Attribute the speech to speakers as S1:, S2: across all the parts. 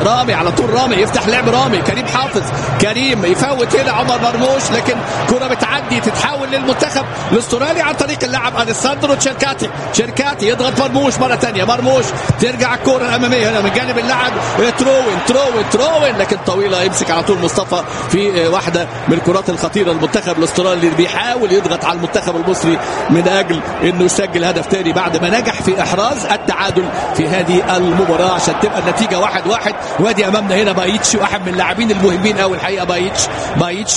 S1: رامي على طول رامي يفتح لعب رامي كريم حافظ كريم يفوت هنا عمر مرموش لكن كره بتعدي تتحول للمنتخب الاسترالي عن طريق اللاعب اليساندرو تشيركاتي تشيركاتي يضغط مرموش مره ثانيه مرموش ترجع الكره الاماميه هنا من جانب اللاعب تروين تروين تروين لكن طويله يمسك على طول مصطفى في واحده من الكرات الخطيره المنتخب الاسترالي اللي بيحاول يضغط على المنتخب المصري من اجل انه يسجل هدف ثاني بعد ما نجح في احراز التعادل في هذه المباراه عشان تبقى النتيجه واحد واحد وادي امامنا هنا بايتش واحد من اللاعبين المهمين قوي الحقيقه بايتش بايتش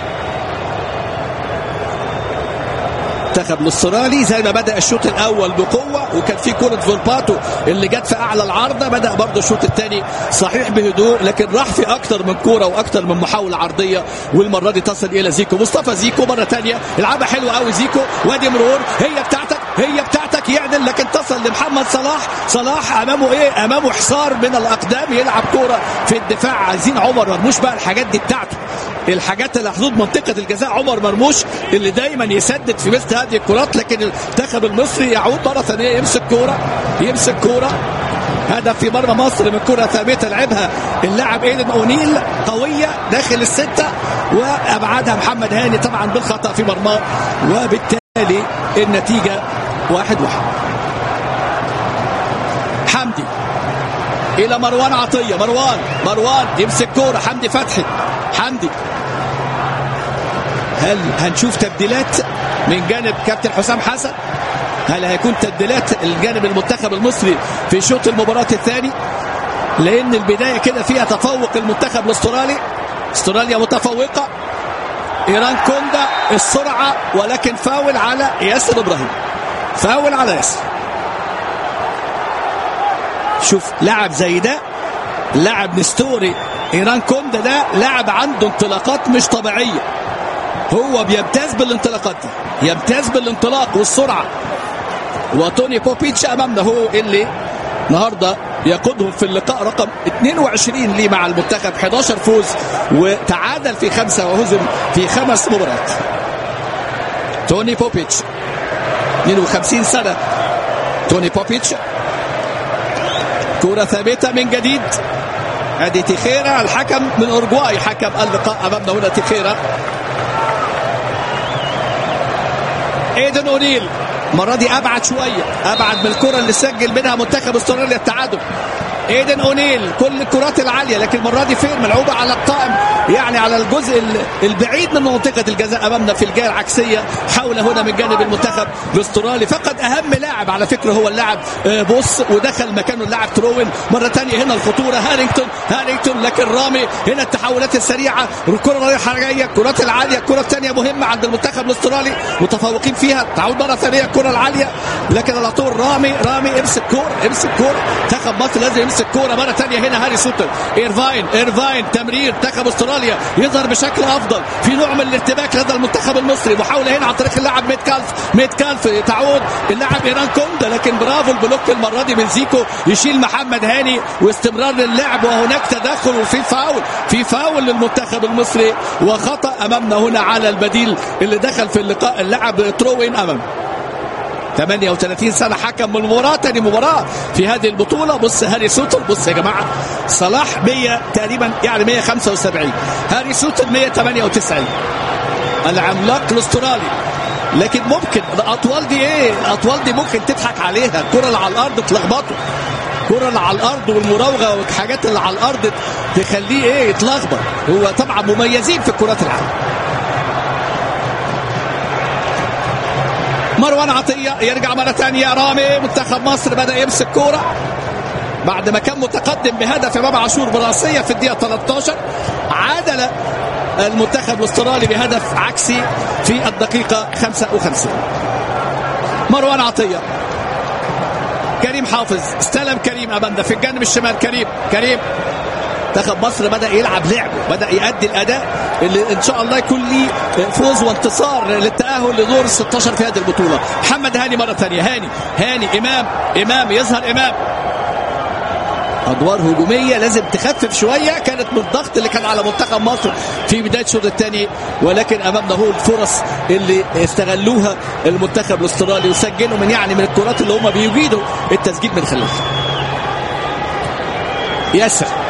S1: المنتخب الاسترالي زي ما بدا الشوط الاول بقوه وكان في كره فولباتو اللي جت في اعلى العارضه بدا برضه الشوط الثاني صحيح بهدوء لكن راح في اكتر من كوره واكتر من محاوله عرضيه والمره دي تصل الى زيكو مصطفى زيكو مره ثانيه يلعبها حلوه قوي زيكو وادي مرور هي بتاعتك هي بتاعتك يعدل لكن تصل لمحمد صلاح صلاح امامه ايه امامه حصار من الاقدام يلعب كوره في الدفاع عايزين عمر مرموش بقى الحاجات دي بتاعته الحاجات اللي حدود منطقه الجزاء عمر مرموش اللي دايما يسدد في مثل هذه الكرات لكن المنتخب المصري يعود مره ثانيه يمسك كوره يمسك كوره هدف في مرمى مصر من كره ثابته لعبها اللاعب ايدن اونيل قويه داخل السته وابعدها محمد هاني طبعا بالخطا في مرماه وبالتالي النتيجه واحد واحد حمدي الى مروان عطيه مروان مروان يمسك كوره حمدي فتحي حمدي هل هنشوف تبديلات من جانب كابتن حسام حسن هل هيكون تبديلات الجانب المنتخب المصري في شوط المباراة الثاني لأن البداية كده فيها تفوق المنتخب الاسترالي استراليا متفوقة إيران كوندا السرعة ولكن فاول على ياسر إبراهيم فاول على ياسر شوف لاعب زي ده لاعب نستوري ايران كوندا ده لاعب عنده انطلاقات مش طبيعيه هو بيمتاز بالانطلاقات دي يمتاز بالانطلاق والسرعه وتوني بوبيتش امامنا هو اللي النهارده يقودهم في اللقاء رقم 22 ليه مع المنتخب 11 فوز وتعادل في خمسه وهزم في خمس مباريات توني بوبيتش 52 سنه توني بوبيتش كرة ثابتة من جديد ادي تيخيرا الحكم من اورجواي حكم اللقاء امامنا هنا تيخيرا ايدن اونيل المره دي ابعد شويه ابعد من الكره اللي سجل منها منتخب استراليا التعادل ايدن اونيل كل الكرات العاليه لكن المره دي فين ملعوبه على القائم يعني على الجزء البعيد من منطقه الجزاء امامنا في الجهه العكسيه حول هنا من جانب المنتخب الاسترالي فقد اهم لاعب على فكره هو اللاعب بوس ودخل مكانه اللاعب تروين مره ثانيه هنا الخطوره هارينجتون هارينجتون لكن رامي هنا التحولات السريعه الكره رايحه جايه الكرات العاليه الكره الثانيه مهمه عند المنتخب الاسترالي متفوقين فيها تعود مره ثانيه الكره العاليه لكن على طول رامي رامي امسك كوره امسك كوره منتخب مصر لازم يمسك كوره مره ثانيه هنا هاري سوتر ايرفاين ايرفاين تمرير منتخب استراليا يظهر بشكل افضل في نوع من الارتباك لدى المنتخب المصري محاوله هنا عن طريق اللاعب ميت كالف ميت كالف تعود اللاعب ايران كوندا لكن برافو البلوك المره دي من زيكو يشيل محمد هاني واستمرار للعب وهناك تدخل وفي فاول في فاول للمنتخب المصري وخطا امامنا هنا على البديل اللي دخل في اللقاء اللاعب تروين امام 38 سنه حكم من مباراه تاني مباراه في هذه البطوله بص هاري سوتر بص يا جماعه صلاح 100 تقريبا يعني 175 هاري سوتر 198 العملاق الاسترالي لكن ممكن الاطوال دي ايه الاطوال دي ممكن تضحك عليها الكره اللي على الارض تلخبطه الكره اللي على الارض والمراوغه والحاجات اللي على الارض تخليه ايه يتلخبط هو طبعا مميزين في الكرات العاليه مروان عطية يرجع مرة ثانية رامي منتخب مصر بدأ يمسك كورة بعد ما كان متقدم بهدف امام عاشور براسية في الدقيقة 13 عادل المنتخب الاسترالي بهدف عكسي في الدقيقة 55 مروان عطية كريم حافظ استلم كريم امامنا في الجانب الشمال كريم كريم منتخب مصر بدا يلعب لعبه بدا يؤدي الاداء اللي ان شاء الله يكون ليه فوز وانتصار للتاهل لدور ال 16 في هذه البطوله محمد هاني مره ثانيه هاني هاني امام امام يظهر امام ادوار هجوميه لازم تخفف شويه كانت من الضغط اللي كان على منتخب مصر في بدايه الشوط الثاني ولكن امامنا هو الفرص اللي استغلوها المنتخب الاسترالي وسجلوا من يعني من الكرات اللي هم بيجيدوا التسجيل من خلالها ياسر